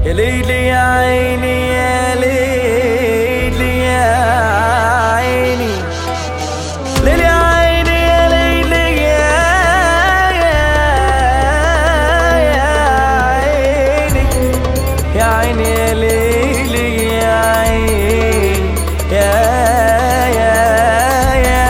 يا ليلي يا عيني يا ليلي يا عيني ليلي يا عيني يا ليلي يا يا عيني يا عيني يا ليلي يا عيني يا يا يا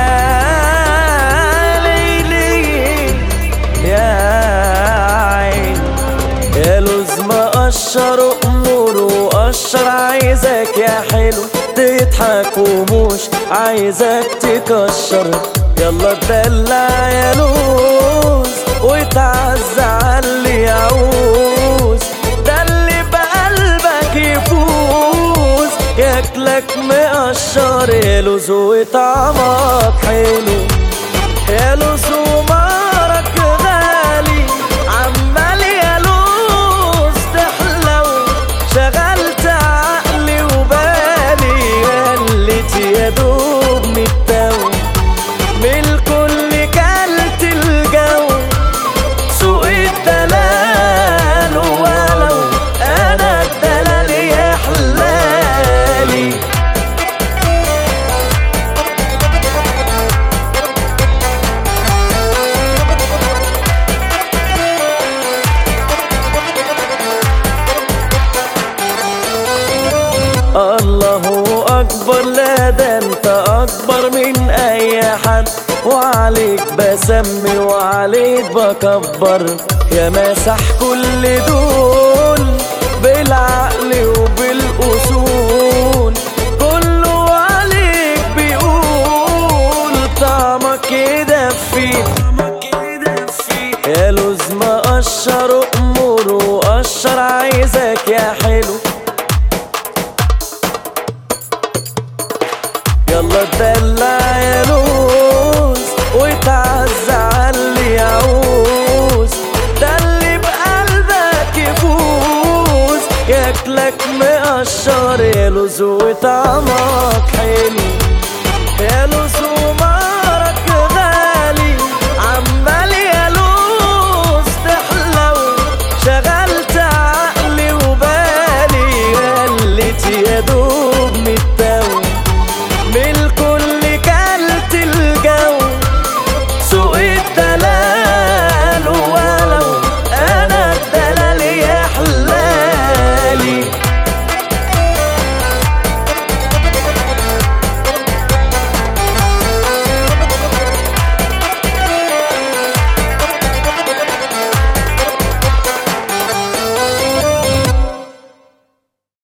ليلي يا عيني يا لوز مقشر امور وقشر عايزك يا حلو تضحك ومش عايزك تكشر يلا تدلع يا لوز وتعز على اللي يعوز ده اللي بقلبك يفوز ياكلك مقشر يا لوز وطعمك حلو يا لوز ومارك غالي عمال يا لوز تحلو شغلت عقلي وبالي قلت يا دوب متو من الكل كلت الجو سوق الدلال ولو انا الدلال يا حلالي الله اكبر لا ده انت اكبر من اي حد وعليك بسمي وعليك بكبر يا مسح كل دول بالعقل وبالاصول كله عليك بيقول طعمك يدفي يا لوز مقشر امور وقشر عايزك يا حلو يلا تدلع يا لوز وتعز على اللي يعوز ده اللي بقلبك يفوز ياكلك مقشر يا لوز وطعمك